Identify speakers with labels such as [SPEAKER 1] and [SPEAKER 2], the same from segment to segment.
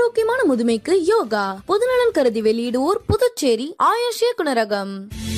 [SPEAKER 1] ஆரோக்கியமான முதுமைக்கு யோகா பொதுநலன் கருதி வெளியிடுவோர் புதுச்சேரி ஆயுஷ் இயக்குனரகம்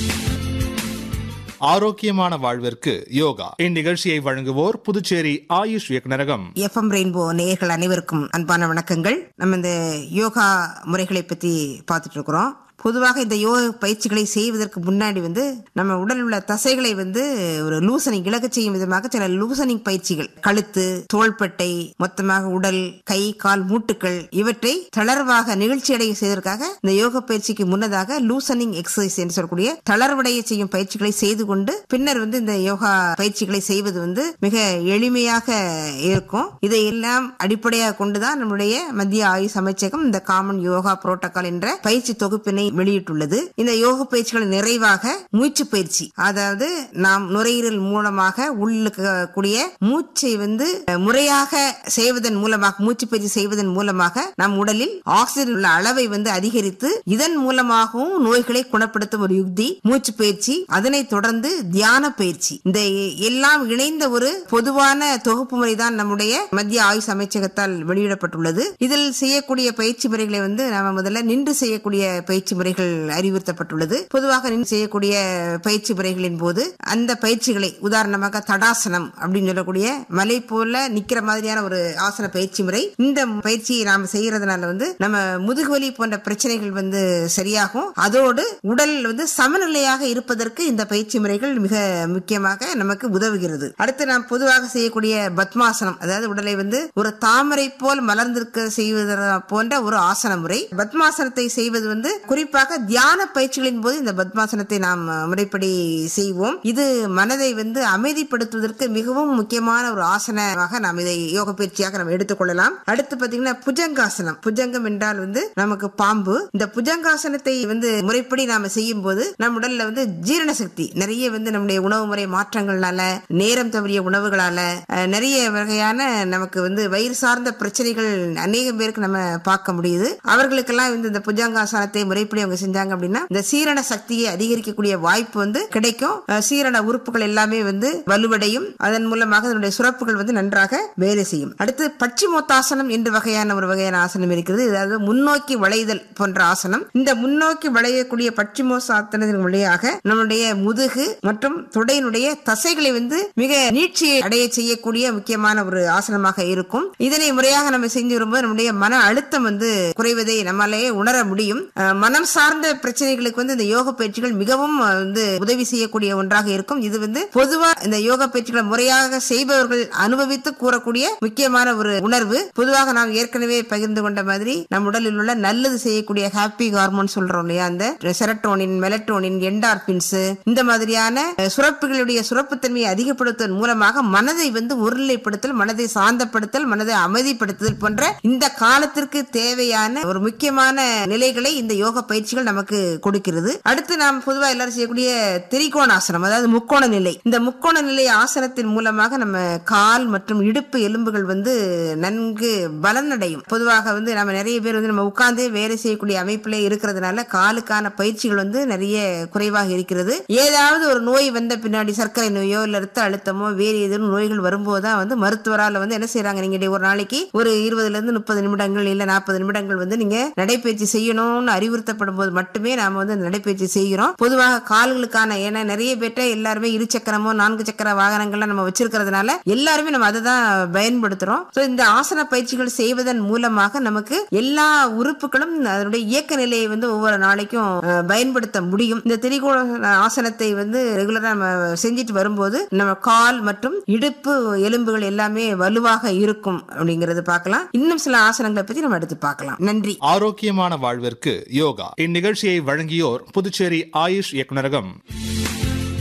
[SPEAKER 2] ஆரோக்கியமான வாழ்விற்கு யோகா இந்நிகழ்ச்சியை வழங்குவோர் புதுச்சேரி ஆயுஷ் இயக்குனரகம்
[SPEAKER 3] எஃப்எம் ரெயின்போ நேயர்கள் அனைவருக்கும் அன்பான வணக்கங்கள் நம்ம இந்த யோகா முறைகளை பத்தி பார்த்துட்டு இருக்கிறோம் பொதுவாக இந்த யோக பயிற்சிகளை செய்வதற்கு முன்னாடி வந்து நம்ம உடலில் உள்ள தசைகளை வந்து ஒரு லூசனிங் இழக்க செய்யும் விதமாக சில லூசனிங் பயிற்சிகள் கழுத்து தோள்பட்டை மொத்தமாக உடல் கை கால் மூட்டுக்கள் இவற்றை தளர்வாக நிகழ்ச்சி அடைய செய்வதற்காக இந்த யோக பயிற்சிக்கு முன்னதாக லூசனிங் எக்ஸசைஸ் என்று சொல்லக்கூடிய தளர்வடைய செய்யும் பயிற்சிகளை செய்து கொண்டு பின்னர் வந்து இந்த யோகா பயிற்சிகளை செய்வது வந்து மிக எளிமையாக இருக்கும் இதை எல்லாம் அடிப்படையாக கொண்டுதான் நம்முடைய மத்திய ஆயுஷ் அமைச்சகம் இந்த காமன் யோகா புரோட்டோகால் என்ற பயிற்சி தொகுப்பினை வெளியிட்டுள்ளது இந்த யோக பயிற்சிகள் நிறைவாக மூச்சு பயிற்சி அதாவது நாம் நுரையீரல் மூலமாக உள்ளக்கூடிய மூச்சை வந்து முறையாக செய்வதன் மூலமாக மூச்சு பயிற்சி செய்வதன் மூலமாக நம் உடலில் ஆக்சிஜன் உள்ள அளவை வந்து அதிகரித்து இதன் மூலமாகவும் நோய்களை குணப்படுத்தும் ஒரு யுக்தி மூச்சு பயிற்சி அதனை தொடர்ந்து தியான பயிற்சி இந்த எல்லாம் இணைந்த ஒரு பொதுவான தொகுப்பு முறைதான் நம்முடைய மத்திய ஆயுஷ் அமைச்சகத்தால் வெளியிடப்பட்டுள்ளது இதில் செய்யக்கூடிய பயிற்சி முறைகளை வந்து நாம முதல்ல நின்று செய்யக்கூடிய பயிற்சி முறைகள் அறிவுறுத்தப்பட்டுள்ளது பொதுவாக நின்று செய்யக்கூடிய பயிற்சி முறைகளின் போது அந்த பயிற்சிகளை உதாரணமாக தடாசனம் அப்படின்னு சொல்லக்கூடிய மலை போல நிக்கிற மாதிரியான ஒரு ஆசன பயிற்சி முறை இந்த பயிற்சியை நாம செய்யறதுனால வந்து நம்ம முதுகுவலி போன்ற பிரச்சனைகள் வந்து சரியாகும் அதோடு உடல் வந்து சமநிலையாக இருப்பதற்கு இந்த பயிற்சி முறைகள் மிக முக்கியமாக நமக்கு உதவுகிறது அடுத்து நாம் பொதுவாக செய்யக்கூடிய பத்மாசனம் அதாவது உடலை வந்து ஒரு தாமரை போல் மலர்ந்திருக்க செய்வது போன்ற ஒரு ஆசன முறை பத்மாசனத்தை செய்வது வந்து குறிப்பாக தியான பயிற்சிகளின் போது இந்த பத்மாசனத்தை நாம் முறைப்படி செய்வோம் இது மனதை வந்து அமைதிப்படுத்துவதற்கு மிகவும் முக்கியமான ஒரு ஆசனமாக நாம் இதை யோக பயிற்சியாக நாம் எடுத்துக்கொள்ளலாம் அடுத்து பாத்தீங்கன்னா புஜங்காசனம் புஜங்கம் என்றால் வந்து நமக்கு பாம்பு இந்த புஜங்காசனத்தை வந்து முறைப்படி நாம செய்யும் போது நம் உடல்ல வந்து ஜீரண சக்தி நிறைய வந்து நம்முடைய உணவு முறை மாற்றங்கள்னால நேரம் தவறிய உணவுகளால அஹ், நிறைய வகையான நமக்கு வந்து வயிறு சார்ந்த பிரச்சனைகள் அநேகம் பேருக்கு நம்ம பார்க்க முடியுது அவர்களுக்கெல்லாம் வந்து இந்த புஜங்காசனத்தை முறைப்படி அவங்க செஞ்சாங்க அப்படின்னா இந்த சீரண சக்தியை அதிகரிக்கக்கூடிய வாய்ப்பு வந்து கிடைக்கும் அஹ், சீரண உறுப்புகள் எல்லாமே வந்து வலுவடையும் அதன் மூலமாக அதனுடைய சுரப்புகள் வந்து நன்றாக வேலை செய்யும் அடுத்து பச்சிமோத்தாசனம் என்று வகையான ஒரு வகையான ஆசனம் இருக்கிறது அதாவது முன்னோக்கி வளைதல் போன்ற ஆசனம் இந்த முன்னோக்கி வளையக்கூடிய பச்சிமோசாசனத்தின் வழியாக நம்முடைய முதுகு மற்றும் தொடையினுடைய தசைகளை வந்து மிக நீட்சியை அடைய செய்யக்கூடிய முக்கியமான ஒரு ஆசனமாக இருக்கும் இதனை முறையாக நம்ம செஞ்சு வரும்போது நம்முடைய மன அழுத்தம் வந்து குறைவதை நம்மாலே உணர முடியும் அஹ், மனம் சார்ந்த பிரச்சனைகளுக்கு வந்து இந்த யோக பயிற்சிகள் மிகவும் அஹ், வந்து உதவி செய்யக்கூடிய ஒன்றாக இருக்கும் இது வந்து பொதுவா இந்த யோக பயிற்சிகளை முறையாக செய்பவர்கள் அனுபவித்து கூறக்கூடிய முக்கியமான ஒரு உணர்வு பொதுவாக நாம் ஏற்கனவே பகிர்ந்து கொண்ட மாதிரி நம் உடலில் உள்ள நல்லது செய்யக்கூடிய ஹாப்பி ஹார்மோன் சொல்றோம் இல்லையா அந்த செரட்டோனின் மெலட்டோனின் என்டார்பின்ஸ் இந்த மாதிரியான அஹ், சுரப்புகளுடைய சுரப்புத்தன்மையை அதிகப்படுத்துவதன் மூலமாக மனதை வந்து ஒருநிலைப்படுத்தல் மனதை சாந்தப்படுத்தல் மனதை அமைதிப்படுத்துதல் போன்ற இந்த காலத்திற்கு தேவையான ஒரு முக்கியமான நிலைகளை இந்த யோக பயிற்சிகள் நமக்கு கொடுக்கிறது அடுத்து நாம் பொதுவா எல்லாரும் செய்யக்கூடிய திரிகோணாசனம் அதாவது முக்கோண நிலை இந்த முக்கோண நிலை ஆசனத்தின் மூலமாக நம்ம கால் மற்றும் இடுப்பு எலும்புகள் வந்து நன்கு பலனடையும் பொதுவாக வந்து நம்ம நிறைய பேர் வந்து நம்ம உட்கார்ந்தே வேலை செய்யக்கூடிய அமைப்பிலே இருக்கிறதுனால காலுக்கான பயிற்சிகள் வந்து நிறைய குறைவாக இருக்கிறது ஏதாவது ஒரு நோய் வந்த பின்னாடி சர்க்கரை நோயோ இல்ல ரத்த அழுத்தமோ வேறு ஏதேனும் நோய்கள் வரும்போதுதான் வந்து மருத்துவரால வந்து என்ன செய்யறாங்க நீங்க டே- ஒரு நாளைக்கு ஒரு இருபதுல இருந்து முப்பது நிமிடங்கள் இல்ல நாற்பது நிமிடங்கள் வந்து நீங்க நடைபயிற்சி செய்யணும்னு அறிவுறுத்தப்படும் போது மட்டுமே நாம வந்து அந்த நடைபயிற்சி செய்கிறோம் பொதுவாக கால்களுக்கான ஏன்னா நிறைய பேர்ட்ட எல்லாருமே இரு சக்கரமோ நான்கு சக்கர வாகனங்கள்லாம் நம்ம வச்சிருக்கிறதுனால எல்லாருமே நம்ம அதை தான் பயன்படுத்துறோம் So, இந்த ஆசன பயிற்சிகள் செய்வதன் மூலமாக நமக்கு எல்லா உறுப்புகளும் அதனுடைய இயக்க நிலையை வந்து ஒவ்வொரு நாளைக்கும் அஹ், பயன்படுத்த முடியும் இந்த திரிகோண ஆசனத்தை வந்து ரெகுலரா நம்ம செஞ்சுட்டு வரும்போது நம்ம கால் மற்றும் இடுப்பு எலும்புகள் எல்லாமே வலுவாக இருக்கும் அப்படிங்கறது பார்க்கலாம் இன்னும் சில ஆசனங்களை பத்தி நம்ம எடுத்து பார்க்கலாம் நன்றி
[SPEAKER 2] ஆரோக்கியமான வாழ்விற்கு யோகா இந்நிகழ்ச்சியை வழங்கியோர் புதுச்சேரி ஆயுஷ் இயக்குனரகம்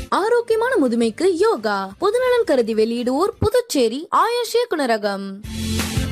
[SPEAKER 1] ஆரோக்கியமான முதுமைக்கு யோகா பொதுநலன் கருதி வெளியிடுவோர் புதுச்சேரி ஆயுஷ் இயக்குனரகம்